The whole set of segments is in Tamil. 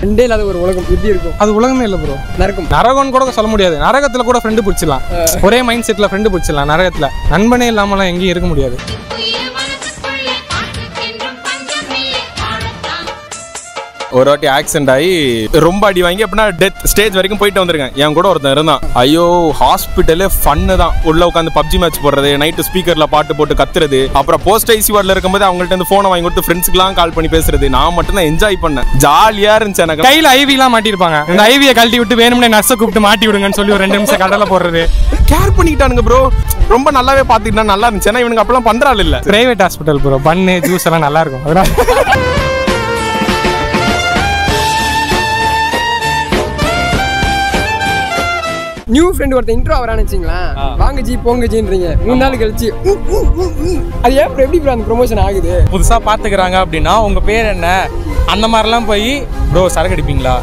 ரெண்டே இல்லாத ஒரு உலகம் எப்படி இருக்கும் அது உலகமே இல்லை ப்ரோ நரகம் நரகம்னு கூட சொல்ல முடியாது நரகத்தில் கூட ஃப்ரெண்டு பிடிச்சிடலாம் ஒரே மைண்ட் செட்டில் ஃப்ரெண்டு பிடிச்சிடலாம் நரகத்தில் நண்பனே இல்லாமலாம் எங்கேயும் இருக்க முடியாது உயிர் மனசுக்குள்ளே காற்றுக்கென்றும் பஞ்சமில்லை வாழத்தான் ஒரு வாட்டி ஆக்சிடென்ட் ஆகி ரொம்ப அடி வாங்கி அப்படின்னா டெத் ஸ்டேஜ் வரைக்கும் போயிட்டு வந்திருக்கேன் என் கூட ஒருத்தன் இருந்தான் ஐயோ ஹாஸ்பிட்டலே ஃபன்னு தான் உள்ள உட்காந்து பப்ஜி மேட்ச் போடுறது நைட்டு ஸ்பீக்கர்ல பாட்டு போட்டு கத்துறது அப்புறம் போஸ்ட் ஐசி வார்டில் இருக்கும்போது அவங்கள்ட்ட இருந்து ஃபோனை வாங்கி கொடுத்து ஃப்ரெண்ட்ஸ்க்குலாம் கால் பண்ணி பேசுறது நான் மட்டும் தான் என்ஜாய் பண்ணேன் ஜாலியா இருந்துச்சு எனக்கு கையில் ஐவிலாம் மாட்டியிருப்பாங்க இந்த ஐவியை கழட்டி விட்டு வேணும்னே நர்ஸை கூப்பிட்டு மாட்டி விடுங்கன்னு சொல்லி ஒரு ரெண்டு நிமிஷம் கடலை போடுறது கேர் பண்ணிக்கிட்டானுங்க ப்ரோ ரொம்ப நல்லாவே பார்த்துக்கிட்டா நல்லா இருந்துச்சு ஏன்னா இவனுக்கு அப்பெல்லாம் பண்றாள் இல்ல பிரைவேட் ஹாஸ்பிட்டல் ப்ரோ பண்ணு ஜூஸ் எல்லாம் நல்லா இருக்கும் அதனால நியூ ஃப்ரெண்ட் ஒருத்தன் இன்ட்ரோ வரான்னு வச்சுங்களேன் வாங்க ஜி போங்க ஜின்றீங்க மூணு நாள் கழிச்சு உ, உ, உ, உ. அது ஏன் bro, எப்படி ப்ரோ அந்த ப்ரொமோஷன் ஆகுது புதுசாக பார்த்துக்கிறாங்க அப்படின்னா உங்கள் பேர் என்ன அந்த மாதிரிலாம் போய் ப்ரோ சரக்கு அடிப்பீங்களா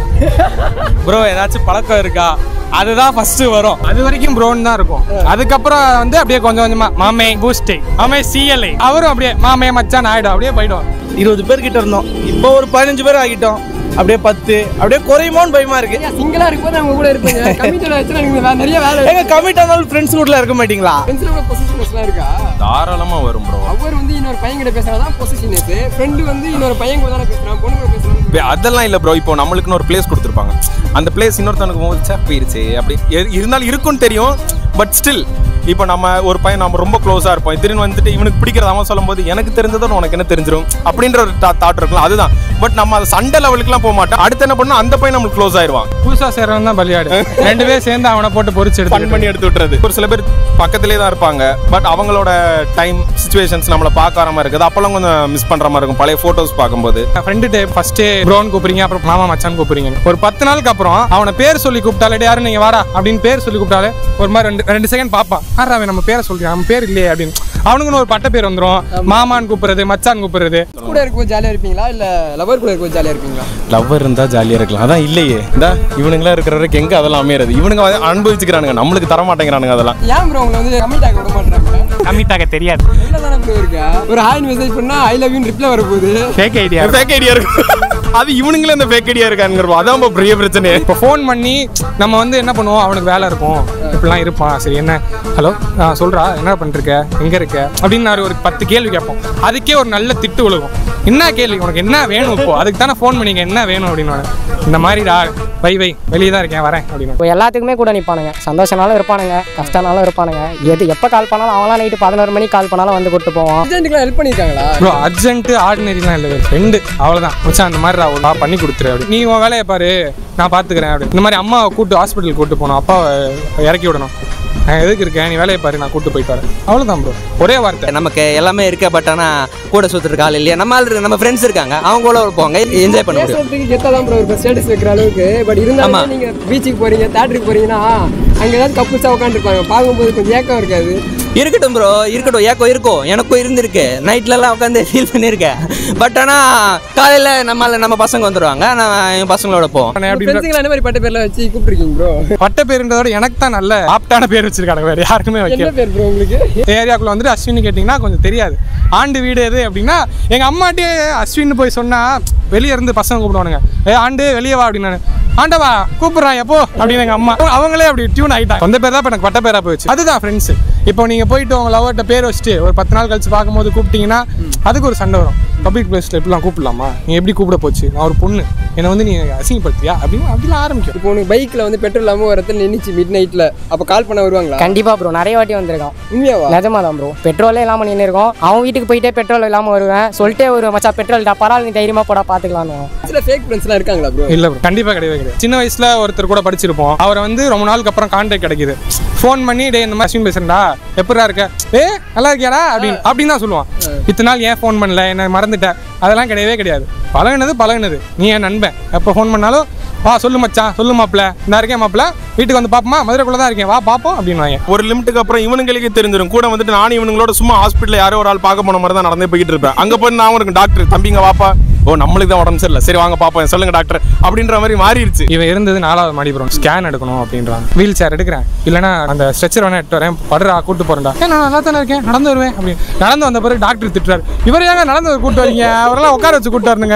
ப்ரோ ஏதாச்சும் பழக்கம் இருக்கா அதுதான் ஃபர்ஸ்ட் வரும் அது வரைக்கும் ப்ரோன்னு தான் இருக்கும் அதுக்கப்புறம் வந்து அப்படியே கொஞ்சம் கொஞ்சமா மாமே பூஸ்டே மாமே சிஎல்ஐ அவரும் அப்படியே மாமே மச்சான் ஆயிடும் அப்படியே போயிடும் இருபது பேர் கிட்ட இருந்தோம் இப்போ ஒரு பதினஞ்சு பேர் ஆகிட்டோம் அப்படியே பத்து அப்படியே குறையுமோன்னு பயமா இருக்கு சிங்கிளா இருக்கும்போது அவங்க கூட இருப்பீங்க கமிட்டட் ஆச்சுன்னா நீங்க வே- நிறைய வேலை எங்க கமிட் ஆனாலும் ஃப்ரெண்ட்ஸ் கூட இருக்க மாட்டீங்களா ஃப்ரெண்ட்ஸோட பொசிஷன்ஸ்லாம் இருக்கா தாராளமா வரும் ப்ரோ அவர் வந்து இன்னொரு பையன் கிட்ட பேசுறதா பொசிஷனஸ் ஃப்ரெண்டு வந்து இன்னொரு பையன் கூட தானே பேசுறான் பொண்ணு கூட பேசுறான் அதெல்லாம் இல்ல ப்ரோ இப்போ நம்மளுக்குன்னு ஒரு பிளேஸ் கொடுத்துருப்பாங்க அந்த பிளேஸ் இன்னொருத்தனுக்கு போது சே போயிருச்சு அப்படி எ- இருந்தாலும் இருக்குன்னு தெரியும் பட் ஸ்டில் இப்போ நம்ம ஒரு பையன் நம்ம ரொம்ப க்ளோஸாக இருப்போம் திடீர்னு வந்துட்டு இவனுக்கு பிடிக்கிறத அவன் சொல்லும்போது எனக்கு தெரிஞ்சதும் உனக்கு என்ன தெரிஞ்சிடும் அப்படின்ற ஒரு தாட் இருக்கலாம் அதுதான் பட் நம்ம அது சண்டை லெவலுக்குலாம் போக மாட்டோம் அடுத்து என்ன பண்ணா அந்த பையன் நம்மளுக்கு க்ளோஸ் ஆயிடுவான் புதுசாக சேர்றவன் தான் பலியாடு ரெண்டு பேரும் சேர்ந்து அவனை போட்டு பொறிச்சு ஃபன் எடுத்து பண்ணி எடுத்து விட்டுறது ஒரு சில பேர் பக்கத்திலே தான் இருப்பாங்க பட் அவங்களோட டைம் சுச்சுவேஷன்ஸ் நம்மளை பார்க்க வர மாதிரி இருக்குது அப்போல்லாம் கொஞ்சம் மிஸ் பண்ற மாதிரி இருக்கும் பழைய ஃபோட்டோஸ் பார்க்கும்போது ஃப்ரெண்டு டே ஃபர்ஸ்ட் ப்ரோன் கூப்பிடுறீங்க அப்புறம் மாமா மச்சான் கூப்பிடுறீங்க ஒரு பத்து நாளுக்கு அப்புறம் அவனை பேர் சொல்லி கூப்பிட்டாலே யாரும் நீங்க வாடா அப்படின்னு பேர் சொல்லி கூப்பிட்டாலே ஒரு மாதிரி ரெண்டு ரெண்டு செகண்ட் பார்ப்பான் ஆறா அவன் நம்ம பேரை சொல்றான் நம்ம பேர் இல்லையே அப்படின்னு அவனுக்குன்னு ஒரு பட்ட பேர் வந்துரும் மாமான்னு கூப்பிடுறது மச்சான் கூப்பிடுறது கூட இருக்கும்போது ஜாலியா இருப்பீங்களா இல்ல லவர் கூட இருக்கும்போது ஜாலியா இருப்பீங்களா லவ்வர் இருந்தா ஜாலியா இருக்கலாம் அதான் இல்லையே இந்த இவனுங்களா இருக்கிற வரைக்கும் எங்க அதெல்லாம் அமையறது இவனுங்க அதை அனுபவிச்சுக்கிறானுங்க நம்மளுக்கு தர மாட்டேங்கிறானுங்க அதெல்லாம் ஏன் ப்ரோ உங்களை வந்து கமிட் ஆக விட மாட்டாங்க கம்மிட்டாக தெரியாது என்ன தானே ப்ரோ இருக்கா ஒரு ஹாய் மெசேஜ் பண்ணா ஐ லவ் யூ ரிப்ளை வரப்போகுது ஃபேக் ஐடியா ஃபேக் ஐடியா இருக்கு அது இவனுங்களே அந்த ஃபேக் ஐடியா இருக்கானுங்க அதான் ரொம்ப பெரிய பிரச்சனை இப்போ ஃபோன் பண்ணி நம்ம வந்து என்ன பண்ணுவோம் அவனுக்கு வேலை இருக்கும் இப்படிலாம் இருப்பான் சரி என்ன ஹலோ சொல்றா என்ன பண்ணிருக்க எங்க இருக்க அப்படின்னு நான் ஒரு பத்து கேள்வி கேட்போம் அதுக்கே ஒரு நல்ல திட்டு விழுகும் என்ன கேள்வி உனக்கு என்ன வேணும் இப்போ அதுக்கு தானே ஃபோன் பண்ணிக்க என்ன வேணும் அப்படின்னு இந்த மாதிரிடா வை வை வெளியே தான் இருக்கேன் வரேன் அப்படின்னு இப்போ எல்லாத்துக்குமே கூட நிற்பானுங்க சந்தோஷனாலும் இருப்பானுங்க கஷ்டனாலும் இருப்பானுங்க எது எப்போ கால் பண்ணாலும் அவங்களாம் நைட்டு பதினோரு மணிக்கு கால் பண்ணாலும் வந்து கூட்டு போவோம் அர்ஜென்ட்டுக்குலாம் ஹெல்ப் பண்ணியிருக்காங்களா ப்ரோ அர்ஜென்ட் ஆர்டினரிலாம் இல்லை ஃப்ரெண்டு அவ்வளோதான் மச்சான் அந்த மாதிரி அவளா பண்ணி கொடுத்துரு அப்படி நீ உன் வேலையை பாரு நான் பார்த்துக்கிறேன் அப்படி இந்த மாதிரி அம்மாவை கூட்டு ஹாஸ்பிட்டல் கூட்டு போகணும் அப்பாவை இறக்கி விடணும் நான் எதுக்கு இருக்கேன் நீ வேலையை பாரு நான் கூட்டு போயிட்டு வரேன் அவ்வளோதான் ப்ரோ ஒரே வார்த்தை நமக்கு எல்லாமே இருக்க பட் ஆனால் கூட சுற்றுறதுக்கு ஆள் இல்லையா நம்ம ஆள் இருக்கு நம்ம ஃப்ரெண்ட்ஸ் இருக்காங்க அவங்க கூட போவாங்க என்ஜாய் பண்ண முடியும் பேசுறதுக்கு கெத்தா தான் ப்ரோ இருக்கும் ஸ்டேட்டஸ் வைக்கிற அளவுக்கு பட் ஆமா. இருந்தாலும் நீங்க பீச்சுக்கு போறீங்க தேட்டருக்கு போறீங்கன்னா அங்க ஏதாவது கப்புள்ஸா உட்காந்துருப்பாங்க பார்க்கும்போது கொஞ்சம் ஏக்கம் இருக்காது இருக்கட்டும் ப்ரோ இருக்கட்டும் ஏக்கம் இருக்கும் எனக்கும் இருந்திருக்கு நைட்லலாம் உட்காந்து ஃபீல் பண்ணியிருக்கேன் பட் ஆனால் காலையில் நம்மளால நம்ம பசங்க வந்துடுவாங்க நான் என் பசங்களோட போவோம் அப்படின்ற ஃப்ரெண்ட்ஸுங்களை என்ன மாதிரி பட்ட பேர்ல வச்சு கூப்பிட்டுருக்கீங்க ப்ரோ பட்ட பேருன்றதோட எனக்கு தான் நல்ல ஆப்டான பேர் வச்சிருக்காங்க வேற யாருக்குமே என்ன வைக்கல பேர் ப்ரோ உங்களுக்கு ஏரியாக்குள்ள வந்துட்டு அஸ்வின் கேட்டிங்கன்னா கொஞ்சம் தெரியாது ஆண்டு வீடு எது அப்படின்னா எங்கள் அம்மாட்டே அஸ்வின் போய் சொன்னால் வெளியே இருந்து பசங்க கூப்பிடுவானுங்க ஏ ஆண்டு வெளியே வா அப்படின்னு ஆண்டவா கூப்பிடுறான் எப்போ அப்படின்னு எங்கள் அம்மா அவங்களே அப்படி டியூன் ஆகிட்டாங்க சொந்த பேர் தான் இப்போ எனக்கு பட்ட பேராக போயிடுச்சு அதுதான் ஃப்ரெண்ட்ஸ் இப்போ நீங்கள் போயிட்டு உங்க லவர்கிட்ட பேர் வச்சுட்டு ஒரு பத்து நாள் கழிச்சு பார்க்கும்போது கூப்பிட்டீங்கன்னா அதுக்கு ஒரு சண்டை வரும் பப்ளிக் பிளேஸில் எப்படிலாம் கூப்பிடலாமா நீ எப்படி கூப்பிட போச்சு நான் ஒரு பொண்ணு என்னை வந்து நீ அசிங்கப்படுத்தியா அப்படின்னு அப்படிலாம் ஆரம்பிக்கும் இப்போ உனக்கு பைக்ல வந்து பெட்ரோல் இல்லாம ஒரு இடத்துல நின்னுச்சு மிட் நைட்ல அப்ப கால் பண்ண வருவாங்களா கண்டிப்பாா ப்ரோ நிறைய வாட்டி வந்திருக்கான் உண்மையாவா நிஜமா தான் ப்ரோ பெட்ரோலே இல்லாமல் நின்று இருக்கோம் அவன் வீட்டுக்கு போயிட்டே பெட்ரோல் இல்லாமல் வருவேன் சொல்லிட்டே ஒரு மச்சா பெட்ரோல் பரவாயில்ல நீ தைரியமா போடா பார்த்துக்கலான்னு சில ஃபேக் ஃப்ரெண்ட்ஸ்லாம் இருக்காங்களா ப்ரோ இல்ல bro. கண்டிப்பா கிடையவே கிடையாது சின்ன வயசுல ஒருத்தர் கூட படிச்சிருப்போம் அவரை வந்து ரொம்ப நாளுக்கு அப்புறம் கான்டாக்ட் கிடைக்குது ஃபோன் பண்ணி டே இந்த மாதிரி அஸ்வின் பேசுறேன்டா எப்படிடா இருக்க ஏ நல்லா இருக்கியாடா அப்படின்னு அப்படின்னு தான் சொல்லுவான் இத்தனை நாள் ஏன் ஃபோன் பண்ணல என்ன மறந்துட்ட அதெல்லாம் கிடையவே கிடையாது பழகுனது பழகுனது நீ என் நண்பன் எப்போ ஃபோன் பண்ணாலும் வா சொல்லு மச்சான் சொல்லு மாப்பிள இந்த இருக்கேன் மாப்பிள வீட்டுக்கு வந்து பாப்போமா மதுரைக்குள்ள தான் இருக்கேன் வா பாப்போம் அப்படின்னு ஒரு லிமிட்டுக்கு அப்புறம் இவனுங்களுக்கே தெரிஞ்சிடும் கூட வந்துட்டு நானும் இவனுங்களோட சும்மா ஹாஸ்பிட்டல் யாரோ ஒரு ஆள் பார்க்க போன மாதிரி தான் நடந்தே போயிட்டு இருப்பேன் அங்க போய் நான் இருக்கும் டாக்டர் தம்பிங்க வாப்பா ஓ நம்மளுக்கு தான் உடம்பு சரியில்லை சரி வாங்க பாப்போம் சொல்லுங்க டாக்டர் அப்படின்ற மாதிரி மாறிடுச்சு இவன் இருந்தது நாலாவது மாடி ப்ரோ ஸ்கேன் எடுக்கணும் அப்படின்றான் வீல் சேர் எடுக்கிறேன் இல்லைனா அந்த ஸ்ட்ரெச்சர் வேணா எடுத்து வரேன் படுறா கூட்டு போறேன்டா ஏன் நான் நல்லா தானே இருக்கேன் நடந்து வருவேன் அப்படின்னு நடந்து வந்த பிறகு டாக்டர் திட்டுறாரு இவர் ஏங்க நடந்து கூட்டு வரீங்க அவரெல்லாம் உட்கார வச்சு கூட்டு வரணுங்க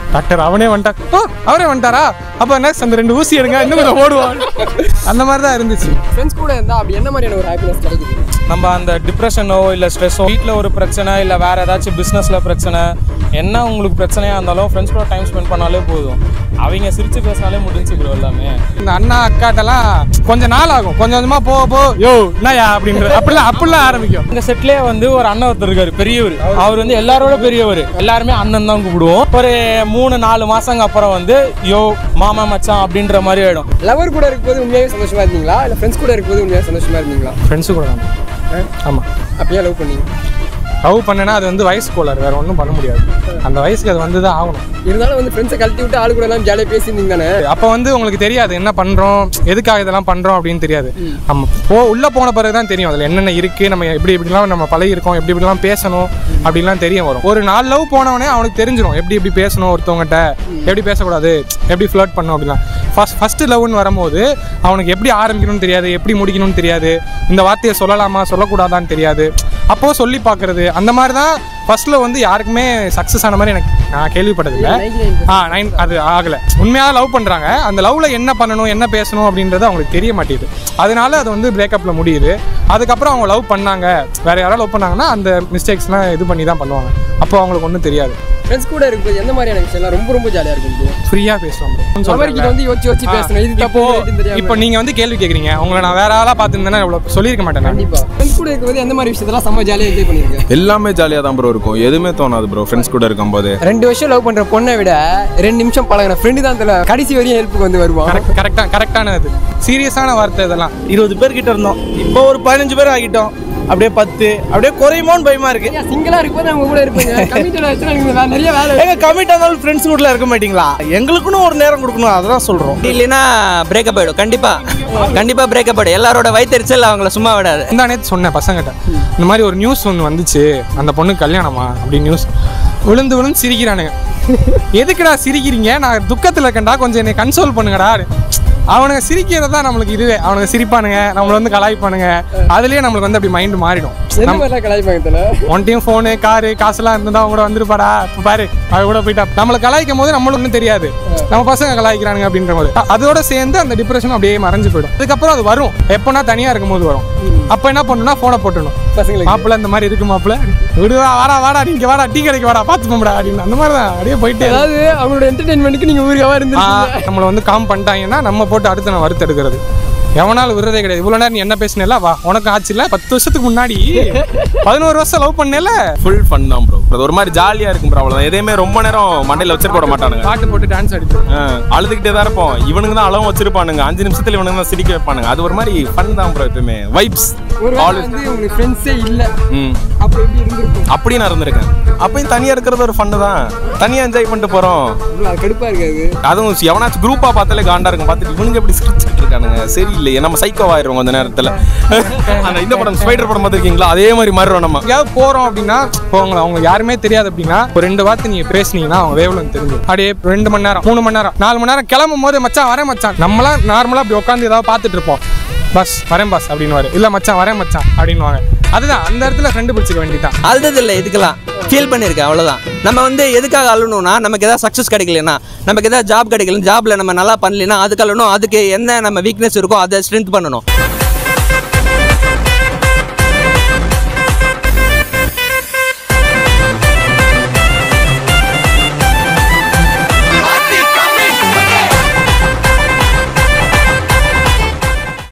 டாக்டர் அவனே வந்துட்டார் ஓ அவரே வந்துட்டாரா அப்போ நெக்ஸ்ட் அந்த ரெண்டு ஊசி எடுங்க இன்னும் கொஞ்சம் ஓடுவான் அந்த மாதிரி தான் இருந்துச்சு ஃப்ரெண்ட்ஸ் கூட இருந்தா அப்படி என்ன மாதிரியான ஒரு ஹாப்பினஸ் கிடைக்குது நம்ம அந்த டிப்ரெஷனோ இல்லை ஸ்ட்ரெஸ்ஸோ வீட்டில் ஒரு பிரச்சனை இல்லை வேறு ஏதாச்சும் பிஸ்னஸில் பிரச்சனை என்ன உங்களுக்கு பிரச்சனையாக இருந்தாலும் ஃப்ரெண்ட்ஸ் கூட டைம் ஸ்பெண்ட் பண்ணாலே போதும் அவங்க சிரித்து பேசினாலே முடிஞ்சு ப்ரோ எல்லாமே இந்த அண்ணா அக்காட்டெல்லாம் கொஞ்ச நாள் ஆகும் கொஞ்சம் கொஞ்சமா போக போ யோ என்னயா அப்படின்றது அப்படிலாம் அப்படிலாம் ஆரம்பிக்கும் இந்த செட்லேயே வந்து ஒரு அண்ணன் ஒருத்தர் இருக்காரு பெரியவர் அவர் வந்து எல்லாரோட பெரியவர் எல்லாருமே அண்ணன் தான் கூப்பிடுவோம் ஒரு மூணு நாலு மாசங்க அப்புறம் வந்து யோ மாமா மச்சான் அப்படின்ற மாதிரி ஆயிடும் லவர் கூட இருக்கும்போது உண்மையாவே சந்தோஷமா இருந்தீங்களா இல்ல ஃப்ரெண்ட்ஸ் கூட இருக்கும்போது உண்மையாக சந்தோஷமா இருந்தீங்களா ஃப்ரெண்ட்ஸு கூட தான் ஆமாம் அப்பயே லவ் பண்ணீங்க லவ் பண்ணேன்னா அது வந்து வயசு கோளாறு வேற ஒன்றும் பண்ண முடியாது அந்த வயசுக்கு அது வந்து தான் ஆகணும் இருந்தாலும் வந்து ஃப்ரெண்ட்ஸை கழட்டி விட்டு ஆளு கூட எல்லாம் ஜாலியாக பேசியிருந்தீங்க தானே அப்போ வந்து உங்களுக்கு தெரியாது என்ன பண்ணுறோம் எதுக்காக இதெல்லாம் பண்ணுறோம் அப்படின்னு தெரியாது நம்ம போ உள்ளே போன பிறகு தான் தெரியும் அதில் என்னென்ன இருக்குது நம்ம எப்படி எப்படிலாம் நம்ம பழகிருக்கோம் எப்படி எப்படிலாம் பேசணும் அப்படின்லாம் தெரிய வரும் ஒரு நாலு லவ் போனவனே அவனுக்கு தெரிஞ்சிடும் எப்படி எப்படி பேசணும் ஒருத்தவங்ககிட்ட எப்படி பேசக்கூடாது எப்படி ஃப்ளர்ட் பண்ணணும் அப்படிலாம் ஃபஸ்ட் ஃபஸ்ட்டு லவ்னு வரும்போது அவனுக்கு எப்படி ஆரம்பிக்கணும்னு தெரியாது எப்படி முடிக்கணும்னு தெரியாது இந்த வார்த்தையை சொல்லலாமா சொல்லக்கூடாதான்னு தெரியாது அப்போது சொல்லி பார்க்குறது அந்த மாதிரி தான் ஃபர்ஸ்ட்டில் வந்து யாருக்குமே சக்ஸஸ் ஆன மாதிரி எனக்கு நான் கேள்விப்பட்டதில்லை ஆ நைன் அது ஆகலை உண்மையாக லவ் பண்ணுறாங்க அந்த லவ்வில் என்ன பண்ணணும் என்ன பேசணும் அப்படின்றது அவங்களுக்கு தெரிய மாட்டேங்குது அதனால அது வந்து பிரேக்கப்பில் முடியுது அதுக்கப்புறம் அவங்க லவ் பண்ணாங்க வேற யாராவது லவ் பண்ணாங்கன்னா அந்த மிஸ்டேக்ஸ்லாம் இது பண்ணி தான் பண்ணுவாங்க அப்போ அவங்களுக்கு ஒன்றும் தெரியாது ஃப்ரெண்ட்ஸ் கூட இருக்கும்போது எந்த மாதிரியான விஷயம்லாம் ரொம்ப ரொம்ப ஜாலியாக இருக்கும் ஃப்ரீயாக பேசுவாங்க லவர் கிட்ட வந்து யோசிச்சு யோசிச்சு பேசணும் இது தப்பு இப்போ ரைட்டுன்னு தெரியாம இப்போ நீங்கள் வந்து கேள்வி கேட்குறீங்க உங்களை நான் வேற ஆளாக பார்த்துருந்தேன்னா இவ்வளோ சொல்லியிருக்க மாட்டேன் நான். கண்டிப்பா ஃப்ரெண்ட்ஸ் கூட இருக்கும்போது எந்த மாதிரி விஷயத்தெல்லாம் செம்ம ஜாலியாக என்ஜாய் பண்ணிருக்கேன் எல்லாமே ஜாலியாக தான் ப்ரோ இருக்கும் எதுவுமே தோணாது ப்ரோ ஃப்ரெண்ட்ஸ் கூட இருக்கும்போது ரெண்டு வருஷம் லவ் பண்ற பொண்ணை விட ரெண்டு நிமிஷம் பழகின ஃப்ரெண்டு தான் இதுல கடைசி வரையும் ஹெல்ப்புக்கு வந்து வருவான் கரெக்ட் கரெக்டாக கரெக்டானது சீரியஸான வார்த்தை இதெல்லாம் இருபது பேர் கிட்ட இருந்தோம் இப்போ ஒரு பதினஞ்சு பேர் ஆகிட்டோம் அப்படியே பத்து அப்படியே குறையுமோன்னு பயமா இருக்கு சிங்கிளா இருக்கும்போது அவங்க கூட இருப்பீங்க கமிட்டட் ஆச்சுன்னா நீங்க வே- நிறைய வேலை ஏங்க கமிட் ஆனாலும் ஃப்ரெண்ட்ஸ் கூட இருக்க மாட்டீங்களா எங்களுக்குன்னு ஒரு நேரம் கொடுக்கணும் அதெல்லாம் சொல்றோம் இல்லைன்னா பிரேக்கப் ஆயிடும் கண்டிப்பா கண்டிப்பா பிரேக்கப் ஆயிடும் எல்லாரோட வயிற்றுச்சல் அவங்கள சும்மா விடாது இந்த நேற்று சொன்னேன் பசங்கிட்ட இந்த மாதிரி ஒரு நியூஸ் ஒன்று வந்துச்சு அந்த பொண்ணுக்கு கல்யாணமா அப்படி நியூஸ் விழுந்து விழுந்து சிரிக்கிறானுங்க எதுக்குடா சிரிக்கிறீங்க நான் துக்கத்தில் இருக்கேன்டா கொஞ்சம் என்னை கன்சோல் பண்ணுங்கடா அவனுங்க சிரிக்கிறது தான் நம்மளுக்கு இதுவே அவனுங்க சிரிப்பானுங்க நம்மள வந்து கலாய்ப்பானுங்க அதுலயே நம்மளுக்கு வந்து அப்படி மைண்ட் மாறிடும் எந்த மாதிரிலாம் கலாய்ப்பாங்க இதுல ஒன்டையும் ஃபோனு காரு காசுலாம் இருந்தா அவங்க கூட வந்துருப்பாடா இப்ப பாரு அவ கூட போயிட்டா நம்மளை கலாய்க்கும் போது நம்மளுக்கு ஒன்றும் தெரியாது நம்ம பசங்க கலாய்க்கிறானுங்க அப்படின்ற போது அ- அதோட சேர்ந்து அந்த டிப்ரெஷன் அப்படியே மறைஞ்சு போயிடும் அதுக்கப்புறம் அது வரும் எப்போனா தனியா இருக்கும் போது வரும் அப்ப என்ன பண்ணணும்னா ஃபோனை போட்டுடணும் பசங்களுக்கு மாப்பிள்ள இந்த மாதிரி இருக்கு மாப்பிள்ள விடுவா வாடா வாடா நீங்க வாடா டீ கடைக்கு வாடா பார்த்து போம்டா அப்படின்னு அந்த மாதிரி தான் அப்படியே போயிட்டே இருக்கும். அதாவது அவங்களோட என்டர்டைன்மெண்ட்டுக்கு நீங்க ஊருக்காவா ஆ, இருந்துருக்கீங்க நம்மளை வந்து காம் பண்ணிட்டாங்கன்னா நம்ம போட்டு அடுத்து நான் வறுத்தெடுக்கிறது எவனாலும் விடுறதே கிடையாது இவ்வளோ நேரம் நீ என்ன பேசினல வா உனக்கு ஆச்சு இல்ல பத்து வருஷத்துக்கு முன்னாடி பதினோரு வருஷம் லவ் பண்ணல ஃபுல் ஃபன் தான் ப்ரோ அது ஒரு மாதிரி ஜாலியாக இருக்கும் ப்ரோ அவ்வளோதான் எதையுமே ரொம்ப நேரம் மண்டையில் வச்சிருக்க விட மாட்டானுங்க பாட்டு போட்டு டான்ஸ் அடிச்சு ஆ, அழுதுகிட்டே தான் இருப்போம் இவனுங்க தான் அளவும் வச்சிருப்பானுங்க அஞ்சு நிமிஷத்துல இவனுங்க தான் சிரிக்க வைப்பானுங்க அது ஒரு மாதிரி ஃபன் தான் ப்ரோ எப்பயுமே வைப்ஸ் ஒரு வந்து உங்களுக்கு ஃப்ரெண்ட்ஸே இல்ல ம் அப்ப எப்படி இருந்திருக்கும் அப்படி நான் இருந்திருக்கேன் அப்பயும் தனியா இருக்கிறது ஒரு ஃபன்னு தான் தனியா என்ஜாய் பண்ணிட்டு போறோம் இவ்வளவு அது கடுப்பா இருக்காது அதுவும் எவனாச்சும் குரூப்பா பார்த்தாலே காண்டா இருக்கும் பார்த்துட்டு இவனுங்க எப்படி சிரிச்சுட்டு இருக்கானுங்க சரியில்லையே நம்ம சைக்கோ ஆயிடுவோம் கொஞ்ச நேரத்துல அந்த இந்த படம் ஸ்பைடர் படம் பார்த்துருக்கீங்களா அதே மாதிரி மாறுறோம் நம்ம எங்கேயாவது போறோம் அப்படின்னா இப்போ அவங்க அவங்க யாருமே தெரியாது அப்படின்னா ஒரு ரெண்டு வார்த்தை நீங்க பேசுனீங்கன்னா அவங்க வேவலன் தெரிஞ்சு அப்படியே ரெண்டு மணி நேரம் மூணு மணி நேரம் நாலு மணி நேரம் கிளம்பும் போது மச்சான் வரேன் மச்சான் நம்மளாம் நார்மலா அப்படி உட்காந்து ஏதாவது பார்த்துட்டு இருப்போம் பஸ் வரேன் பஸ் அப்படின்னு இல்ல மச்சான் வரேன் மச்சான் அப்படின்னுவாங்க அதுதான் அந்த இடத்துல ஃப்ரெண்டு பிடிச்சிக்க வேண்டியதான் அழுதது இல்லை இதுக்கெல்லாம் ஃபீல் பண்ணியிருக்கேன் அவ்வளோதான் நம்ம வந்து எதுக்காக அழணும்னா நமக்கு ஏதாவது சக்ஸஸ் கிடைக்கலனா நமக்கு ஏதாவது ஜாப் கிடைக்கல ஜாப்ல நம்ம நல்லா பண்ணலைன்னா அதுக்கு அழணும் அதுக்கு என்ன நம்ம வீக்னஸ் இருக்கோ அதை ஸ்ட்ரென்த் பண்ணணும்